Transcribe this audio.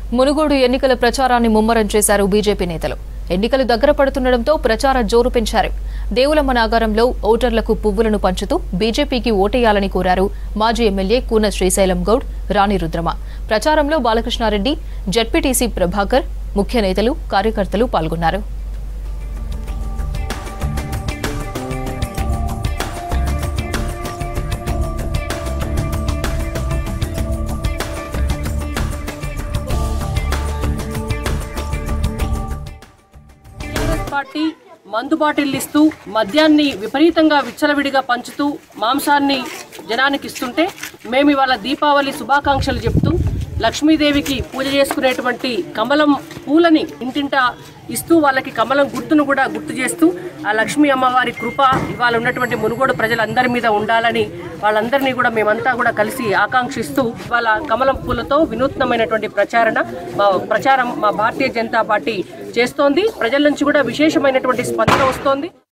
మునుగోడు ఎన్నికల ప్రచారాన్ని ముమ్మరం చేశారు బీజేపీ నేతలు ఎన్నికలు దగ్గర పడుతుండటంతో ప్రచార జోరు పెంచారు దేవులమ్మ నాగారంలో ఓటర్లకు పువ్వులను పంచుతూ బీజేపీకి ఓటేయాలని కోరారు మాజీ ఎమ్మెల్యే కూన శ్రీశైలం గౌడ్ రాణి రుద్రమ ప్రచారంలో బాలకృష్ణారెడ్డి జడ్పీటీసీ ప్రభాకర్ ముఖ్య నేతలు కార్యకర్తలు పాల్గొన్నారు టీఆర్ఎస్ పార్టీ మందు బాటిల్ ఇస్తూ మద్యాన్ని విపరీతంగా విచ్చలవిడిగా పంచుతూ మాంసాన్ని జనానికి ఇస్తుంటే మేము ఇవాళ దీపావళి శుభాకాంక్షలు చెప్తూ లక్ష్మీదేవికి పూజ చేసుకునేటువంటి కమలం పూలని ఇంటింటా ఇస్తూ వాళ్ళకి కమలం గుర్తును కూడా గుర్తు చేస్తూ ఆ లక్ష్మీ అమ్మవారి కృప ఇవాళ ఉన్నటువంటి మునుగోడు ప్రజలందరి మీద ఉండాలని వాళ్ళందరినీ కూడా మేమంతా కూడా కలిసి ఆకాంక్షిస్తూ వాళ్ళ కమలం పూలతో వినూత్నమైనటువంటి ప్రచారణ మా ప్రచారం మా భారతీయ జనతా పార్టీ చేస్తోంది ప్రజల నుంచి కూడా విశేషమైనటువంటి స్పందన వస్తోంది